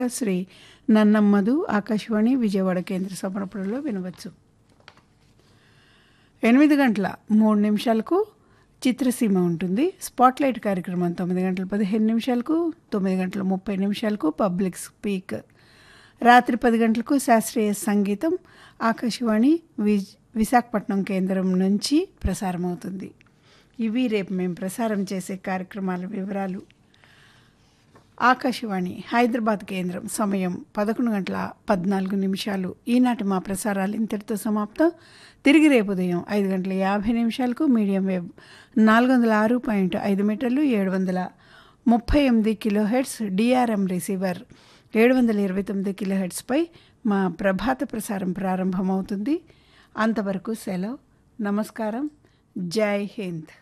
శ్రీ నన్నమ్మదు ఆకాశవాణి విజయవాడ కేంద్ర సమర్పణలో వినవచ్చు ఎనిమిది గంటల మూడు నిమిషాలకు చిత్రసీమ ఉంటుంది స్పాట్లైట్ కార్యక్రమం తొమ్మిది గంటల పదిహేను నిమిషాలకు తొమ్మిది గంటల ముప్పై నిమిషాలకు పబ్లిక్ స్పీక్ రాత్రి పది గంటలకు శాస్త్రీయ సంగీతం ఆకాశవాణి విజ్ విశాఖపట్నం కేంద్రం నుంచి ప్రసారమవుతుంది ఇవి రేపు మేము ప్రసారం చేసే కార్యక్రమాల వివరాలు ఆకాశవాణి హైదరాబాద్ కేంద్రం సమయం పదకొండు గంటల పద్నాలుగు నిమిషాలు ఈనాటి మా ప్రసారాలు ఇంతటితో సమాప్తం తిరిగి రేపు ఉదయం ఐదు గంటల యాభై నిమిషాలకు మీడియం వేవ్ నాలుగు వందల ఆరు పాయింట్ ఐదు మీటర్లు ఏడు వందల ముప్పై ఎనిమిది కిలో హెడ్స్ డిఆర్ఎం రిసీవర్ ఏడు వందల ఇరవై తొమ్మిది కిలో హెడ్స్పై మా ప్రభాత ప్రసారం ప్రారంభమవుతుంది అంతవరకు సెలవు నమస్కారం జై హింద్